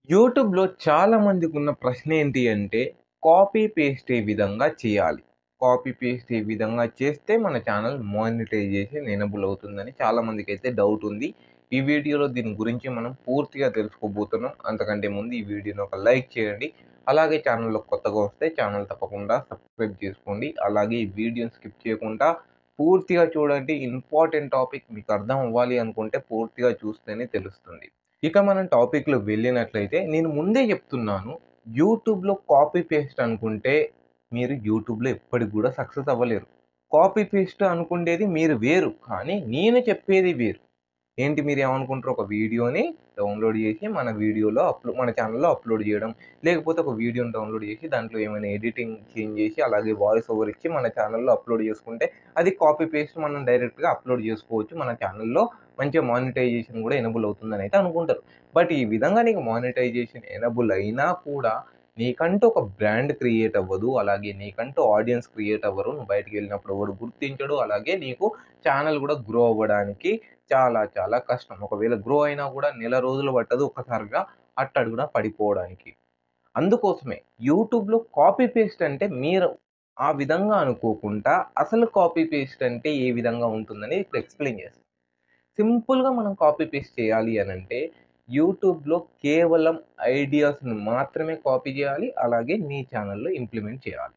యూట్యూబ్‌లో చాలా మందికున్న ప్రశ్న ఏంటి అంటే, కాపీ పేస్ట్ ఏ విధంగా చేయాలి? కాపీ పేస్ట్ ఏ విధంగా చేస్తే మన ఛానల్ మానిటైజేషన్ ఎనేబుల్ అవుతుందని చాలా మందికైతే డౌట్ ఉంది. ఈ వీడియోలో దీని గురించి మనం పూర్తిగా తెలుసుకోబోతున్నాం. అంతకంటే ముందు ఈ వీడియోని ఒక లైక్ చేయండి. అలాగే ఛానల్‌లోకి కొత్తగా వస్తే ఛానల్ తప్పకుండా సబ్స్క్రైబ్ చేసుకోండి. అలాగే ఈ వీడియోని స్కిప్ చేయకుండా పూర్తిగా చూడండి. ఇంపార్టెంట్ టాపిక్ మీకు అర్థం అవ్వాలి అనుకుంటే పూర్తిగా చూస్తేనే తెలుస్తుంది. ఇక మనం టాపిక్‌లోకి వెళ్ళినట్లయితే నేను ముందే చెప్తున్నాను. యూట్యూబ్‌లో కాపీ పేస్ట్ అనుకుంటే మీరు యూట్యూబ్‌లో ఎప్పటికి కూడా సక్సెస్ అవ్వలేరు. కాపీ పేస్ట్ అనుకుండేది మీరు వేరు. కానీ నేను చెప్పేది వేరు. ఏంటి మీరేమనుకుంటారు ఒక వీడియోని డౌన్‌లోడ్ చేసి మన వీడియోలో అప్‌లో మన ఛానల్‌లో అప్‌లోడ్ చేయడం. లేకపోతే ఒక వీడియోని డౌన్‌లోడ్ చేసి దాంట్లో ఏమైనా ఎడిటింగ్ చేంజ్ చేసి అలాగే వాయిస్ ఓవర్ ఇచ్చి మన ఛానల్‌లో అప్‌లోడ్ చేసుకుంటే అది కాపీ పేస్ట్ మనం డైరెక్ట్‌గా అప్‌లోడ్ చేసుకోవచ్చు. మన ఛానల్‌లో మంచిగా మానిటైజేషన్ కూడా ఎనేబుల్ అవుతుందని అయితే అనుకుంటారు. బట్ ఈ విధంగా నీకు మానిటైజేషన్ ఎనేబుల్ అయినా కూడా నీకంటూ ఒక బ్రాండ్ క్రియేట్ అవ్వదు. అలాగే నీకంటూ ఆడియన్స్ క్రియేట్ అవ్వరు. నువ్వు బయటికి వెళ్ళినప్పుడు ఎవడు గుర్తించడు. అలాగే నీకు ఛానల్ కూడా గ్రో అవ్వడానికి చాలా చాలా కష్టం. ఒకవేళ గ్రో అయినా కూడా నెల రోజులు పట్టదు ఒక్కసారిగా అట్టడుగున పడిపోవడానికి. అందుకోసమే యూట్యూబ్‌లో కాపీ పేస్ట్ అంటే మీరు ఆ విధంగా అనుకోకుండా అసలు కాపీ పేస్ట్ అంటే ఏ విధంగా ఉంటుందని ఇప్పుడు ఎక్స్‌ప్లెయిన్ చేస్తా. సింపుల్‌గా మనం కాపీ పేస్ట్ చేయాలి అనంటే యూట్యూబ్‌లో కేవలం ఐడియాస్‌ని మాత్రమే కాపీ చేయాలి. అలాగే నీ ఛానల్‌లో ఇంప్లిమెంట్ చేయాలి.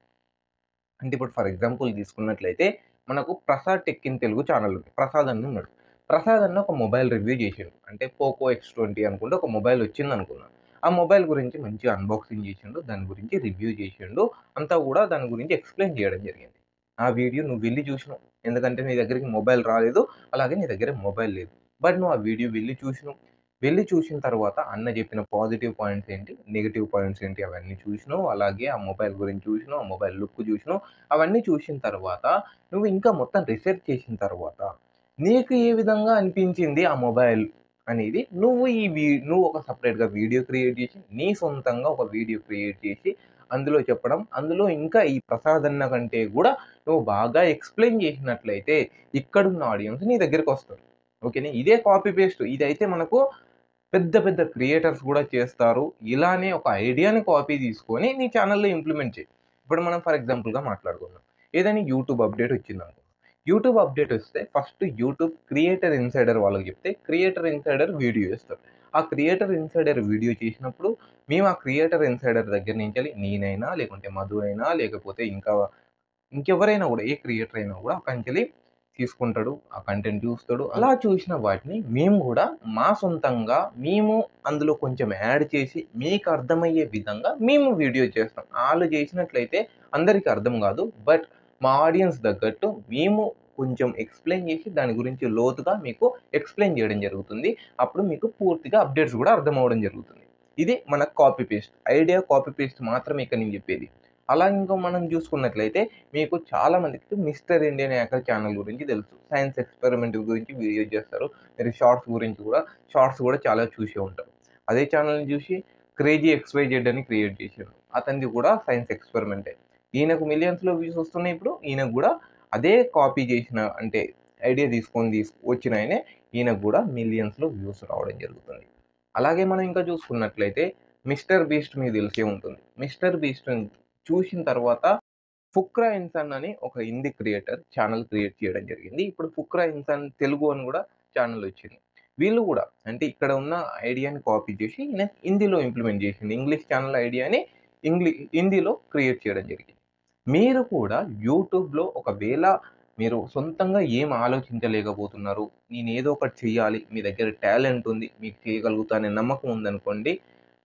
అంటే ఇప్పుడు ఫర్ ఎగ్జాంపుల్ తీసుకున్నట్లయితే మనకు Prasad tech in Telugu channel ఉంది. ప్రసాద్ అన్న ఉన్నాడు. ప్రసాద్ అన్న ఒక మొబైల్ రివ్యూ చేసిండు. అంటే పోకో ఎక్స్ ట్వంటీ అనుకుంటే ఒక మొబైల్ వచ్చిందనుకుందాం. ఆ మొబైల్ గురించి మంచిగా అన్బాక్సింగ్ చేసిండు. దాని గురించి రివ్యూ చేసిండు. అంతా కూడా దాని గురించి ఎక్స్‌ప్లెయిన్ చేయడం జరిగింది. ఆ వీడియో నువ్వు వెళ్లి చూసినావు. ఎందుకంటే నీ దగ్గరికి మొబైల్ రాలేదు. అలాగే నీ దగ్గర మొబైల్ లేదు. బట్ నువ్వు ఆ వీడియో వెళ్లి చూసినావు. వెళ్లి చూసిన తర్వాత అన్న చెప్పిన పాజిటివ్ పాయింట్స్ ఏంటి? నెగెటివ్ పాయింట్స్ ఏంటి? అవన్నీ చూసినావు. అలాగే ఆ మొబైల్ గురించి చూసినావు. ఆ మొబైల్ లుక్ చూసినావు. అవన్నీ చూసిన తర్వాత నువ్వు ఇంకా మొత్తం రిసర్చ్ చేసిన తర్వాత నీకు ఏ విధంగా అనిపించింది ఆ మొబైల్ అనేది నువ్వు ఈ వీ నువ్వు ఒక సెపరేట్‌గా వీడియో క్రియేట్ చేసి నీ సొంతంగా ఒక వీడియో క్రియేట్ చేసి అందులో చెప్పడం. అందులో ఇంకా ఈ ప్రసాద్ అన్న కంటే కూడా నువ్వు బాగా ఎక్స్‌ప్లెయిన్ చేసినట్లయితే ఇక్కడున్న ఆడియన్స్ నీ దగ్గరికొస్తారు. ఓకేనా? ఇదే కాపీ పేస్ట్. ఇదైతే మనకు పెద్ద పెద్ద క్రియేటర్స్ కూడా చేస్తారు. ఇలానే ఒక ఐడియాని కాపీ తీసుకొని నీ ఛానల్‌లో ఇంప్లిమెంట్ చెయి. ఇప్పుడు మనం ఫర్ ఎగ్జాంపుల్‌గా మాట్లాడుకుందాం. ఏదైనా యూట్యూబ్ అప్డేట్ వచ్చిందనుకో. యూట్యూబ్ అప్డేట్ వస్తే ఫస్ట్ యూట్యూబ్ క్రియేటర్ ఇన్సైడర్ వాళ్ళకి చెప్తే క్రియేటర్ ఇన్సైడర్ వీడియో చేస్తారు. ఆ క్రియేటర్ ఇన్సైడర్ వీడియో చేసినప్పుడు మేము ఆ క్రియేటర్ ఇన్సైడర్ దగ్గర నుంచెల్లి నేనైనా లేకుంటే మధు అయినా లేకపోతే ఇంకా ఇంకెవరైనా కూడా ఏ క్రియేటర్ అయినా కూడా అక్కడి నుంచెల్లి తీసుకుంటాడు. ఆ కంటెంట్ చూస్తాడు. అలా చూసిన వాటిని మేము కూడా మా సొంతంగా మేము అందులో కొంచెం యాడ్ చేసి మీకు అర్థమయ్యే విధంగా మేము వీడియో చేస్తాం. ఆళ్ళు చేసినట్లయితే అందరికి అర్థం కాదు. బట్ మా ఆడియన్స్ తగ్గట్టు మేము కొంచెం ఎక్స్‌ప్లెయిన్ చేసి దాని గురించి లోతుగా మీకు ఎక్స్‌ప్లెయిన్ చేయడం జరుగుతుంది. అప్పుడు మీకు పూర్తిగా అప్డేట్స్ కూడా అర్థం అవ్వడం జరుగుతుంది. ఇది మన copy paste. Idea copy paste మాత్రమే ఇక్కడ నేను చెప్పేది. అలా ఇంకా మనం చూసుకున్నట్లయితే మీకు చాలా మందికి మిస్టర్ ఇండియన్ హ్యాకర్ ఛానల్ గురించి తెలుసు. సైన్స్ ఎక్స్‌పెరిమెంట్ గురించి వీడియో చేస్తారు. మీరు షార్ట్స్ గురించి కూడా షార్ట్స్ కూడా చాలా చూసే ఉంటారు. అదే ఛానల్‌ని చూసి క్రేజీ ఎక్స్‌వైజెడ్ అని క్రియేట్ చేసిండు. అతనిది కూడా సైన్స్ ఎక్స్‌పెరిమెంటే. ఈయనకు మిలియన్స్‌లో వ్యూస్ వస్తున్నాయి ఇప్పుడు. ఈయనకు కూడా అదే కాపీ చేసిన అంటే ఐడియా తీసుకొని తీస్ వచ్చిన ఆయనే ఈయనకు కూడా మిలియన్స్‌లో వ్యూస్ రావడం జరుగుతుంది. అలాగే మనం ఇంకా చూసుకున్నట్లయితే మిస్టర్ బీస్ట్ మీకు తెలిసే ఉంటుంది. మిస్టర్ బీస్ట్‌ని చూసిన తర్వాత ఫుక్రా ఇన్సాన్ అని ఒక హిందీ క్రియేటర్ ఛానల్ క్రియేట్ చేయడం జరిగింది. ఇప్పుడు ఫుక్రా ఇన్సాన్ తెలుగు అని కూడా ఛానల్ వచ్చింది. వీళ్ళు కూడా అంటే ఇక్కడ ఉన్న ఐడియాని కాపీ చేసి ఈయన హిందీలో ఇంప్లిమెంట్ చేసిండు. ఇంగ్లీష్ ఛానల్ ఐడియాని ఇంగ్లీ హిందీలో క్రియేట్ చేయడం జరిగింది. మీరు కూడా యూట్యూబ్‌లో ఒకవేళ మీరు సొంతంగా ఏం ఆలోచించలేకపోతున్నారు. నేను ఏదో ఒకటి చేయాలి. మీ దగ్గర టాలెంట్ ఉంది. మీకు చేయగలుగుతా అనే నమ్మకం ఉందనుకోండి.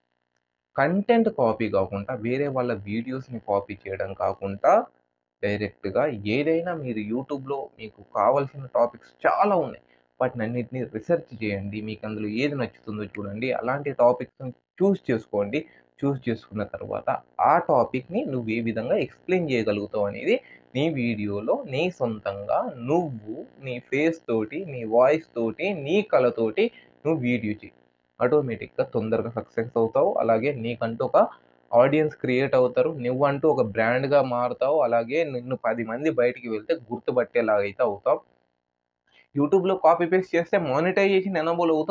కంటెంట్ కాపీ కాకుండా వేరే వాళ్ళ వీడియోస్‌ని కాపీ చేయడం కాకుండా డైరెక్ట్‌గా ఏదైనా మీరు యూట్యూబ్‌లో మీకు కావాల్సిన టాపిక్స్ చాలా ఉన్నాయి. వాటినన్నిటిని రిసర్చ్ చేయండి. మీకు అందులో ఏది నచ్చుతుందో చూడండి. అలాంటి టాపిక్స్‌ని చూస్ చేసుకోండి. చూస్ చేసుకున్న తర్వాత ఆ టాపిక్‌ని నువ్వు ఏ విధంగా ఎక్స్‌ప్లెయిన్ చేయగలుగుతావు అనేది నీ వీడియోలో నీ సొంతంగా నువ్వు నీ ఫేస్ తోటి, నీ వాయిస్ తోటి, నీ కళతోటి నువ్వు వీడియో చెయి. ఆటోమేటిక్‌గా తొందరగా సక్సెస్ అవుతావు. అలాగే నీకంటూ ఒక ఆడియన్స్ క్రియేట్ అవుతారు. నువ్వంటూ ఒక బ్రాండ్‌గా మారుతావు. అలాగే నిన్ను 10 మంది బయటికి వెళ్తే గుర్తుపట్టేలాగా అయితే అవుతావు. యూట్యూబ్‌లో కాపీ పేస్ట్ చేస్తే మానిటైజేషన్ ఎనేబుల్ అవుతుంది.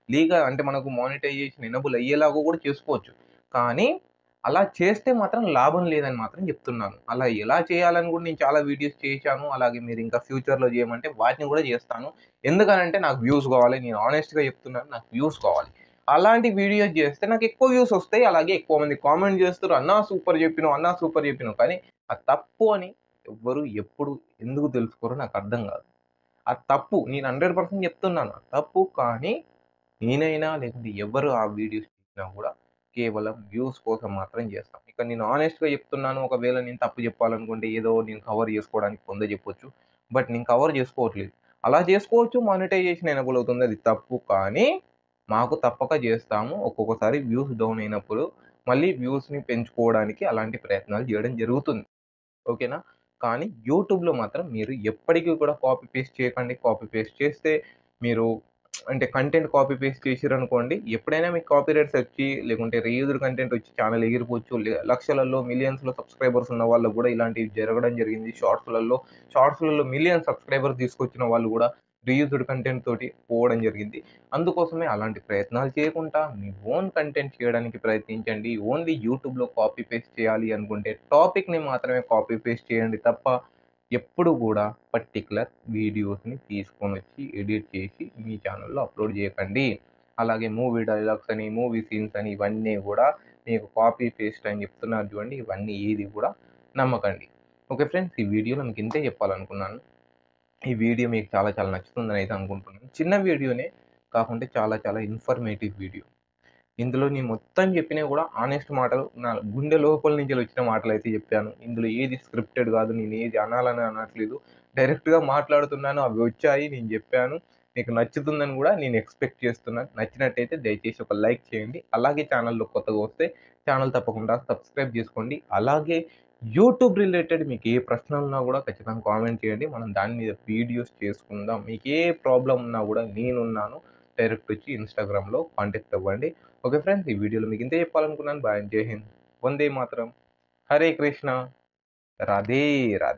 లీగల్ అంటే మనకు మానిటైజేషన్ ఎనబుల్ అయ్యేలాగా కూడా చేసుకోవచ్చు కానీ అలా చేస్తే మాత్రం లాభం లేదని మాత్రం చెప్తున్నాను అలా ఎలా చేయాలని కూడా నేను చాలా వీడియోస్ చేశాను అలాగే మీరు ఇంకా ఫ్యూచర్లో చేయమంటే వాటిని కూడా చేస్తాను ఎందుకనంటే నాకు వ్యూస్ కావాలి నేను ఆనెస్ట్గా చెప్తున్నాను నాకు వ్యూస్ కావాలి అలాంటి వీడియోస్ చేస్తే నాకు ఎక్కువ వ్యూస్ వస్తాయి అలాగే ఎక్కువ మంది కామెంట్ చేస్తారు అన్నా సూపర్ చెప్పినావు అన్నా సూపర్ చెప్పినావు కానీ అది తప్పు అని ఎవ్వరు ఎప్పుడు ఎందుకు తెలుసుకోరో నాకు అర్థం కాదు ఆ తప్పు నేను హండ్రెడ్ పర్సెంట్ చెప్తున్నాను ఆ తప్పు కానీ నేనైనా లేకుంటే ఎవరు ఆ వీడియోస్ చేసినా కూడా కేవలం వ్యూస్ కోసం మాత్రం చేస్తాం ఇక నేను ఆనెస్ట్గా చెప్తున్నాను ఒకవేళ నేను తప్పు చెప్పాలనుకుంటే ఏదో నేను కవర్ చేసుకోవడానికి పొంద చెప్పొచ్చు బట్ నేను కవర్ చేసుకోవట్లేదు అలా చేసుకోవచ్చు మానిటైజేషన్ ఎనబుల్ అవుతుంది అది తప్పు కానీ మాకు తప్పక చేస్తాము ఒక్కొక్కసారి వ్యూస్ డౌన్ అయినప్పుడు మళ్ళీ వ్యూస్ని పెంచుకోవడానికి అలాంటి ప్రయత్నాలు చేయడం జరుగుతుంది ఓకేనా కానీ యూట్యూబ్లో మాత్రం మీరు ఎప్పటికీ కూడా కాపీ పేస్ట్ చేయకండి కాపీ పేస్ట్ చేస్తే మీరు అంటే కంటెంట్ కాపీ పేస్ట్ చేసారు అనుకోండి ఎప్పుడైనా మీకు కాపీ రైట్స్ వచ్చి లేకుంటే రీయూజ్డ్ కంటెంట్ వచ్చి ఛానల్ ఎగిరిపోవచ్చు లే- లక్షలలో మిలియన్స్లో సబ్స్క్రైబర్స్ ఉన్న వాళ్ళకు కూడా ఇలాంటివి జరగడం జరిగింది షార్ట్స్లలో షార్ట్స్లలో మిలియన్ సబ్స్క్రైబర్స్ తీసుకొచ్చిన వాళ్ళు కూడా రీయూజ్డ్ కంటెంట్ తోటి పోవడం జరిగింది అందుకోసమే అలాంటి ప్రయత్నాలు చేయకుండా మీ ఓన్ కంటెంట్ చేయడానికి ప్రయత్నించండి ఓన్లీ యూట్యూబ్లో కాపీ పేస్ట్ చేయాలి అనుకుంటే టాపిక్ని మాత్రమే కాపీ పేస్ట్ చేయండి తప్ప ఎప్పుడు కూడా పర్టికులర్ వీడియోస్ని తీసుకొని వచ్చి ఎడిట్ చేసి మీ ఛానల్లో అప్లోడ్ చేయకండి అలాగే మూవీ డైలాగ్స్ అని మూవీ సీన్స్ అని ఇవన్నీ కూడా మీకు కాపీ పేస్ట్ అని చెప్తున్నారు చూడండి ఇవన్నీ ఏది కూడా నమ్మకండి ఓకే ఫ్రెండ్స్ ఈ వీడియోలో మీకు ఇంతే చెప్పాలనుకున్నాను ఈ వీడియో మీకు చాలా చాలా నచ్చుతుందని అయితే అనుకుంటున్నాను చిన్న వీడియోనే కాకుంటే చాలా చాలా ఇన్ఫర్మేటివ్ వీడియో ఇందులో నేను మొత్తం చెప్పినా కూడా ఆనెస్ట్ మాటలు నా గుండె లోపల నుంచి వచ్చిన మాటలు అయితే చెప్పాను ఇందులో ఏది స్క్రిప్టెడ్ కాదు నేను ఏది అనాలని అనట్లేదు డైరెక్ట్గా మాట్లాడుతున్నాను అవి వచ్చాయి నేను చెప్పాను మీకు నచ్చుతుందని కూడా నేను ఎక్స్పెక్ట్ చేస్తున్నాను నచ్చినట్టయితే దయచేసి ఒక లైక్ చేయండి అలాగే ఛానల్లో కొత్తగా వస్తే ఛానల్ తప్పకుండా సబ్స్క్రైబ్ చేసుకోండి అలాగే యూట్యూబ్ రిలేటెడ్ మీకు ఏ ప్రశ్న ఉన్నా కూడా ఖచ్చితంగా కామెంట్ చేయండి మనం దాని మీద వీడియోస్ చేసుకుందాం మీకు ఏ ప్రాబ్లం ఉన్నా కూడా నేనున్నాను డైరెక్ట్ వచ్చి ఇన్స్టాగ్రామ్లో కాంటాక్ట్ అవ్వండి ఓకే ఫ్రెండ్స్ ఈ వీడియోలో మీకు ఇంతే చెప్పాలనుకున్నాను బాయ్ జై హింద్ వందే మాత్రం హరే కృష్ణ రాధే రాధే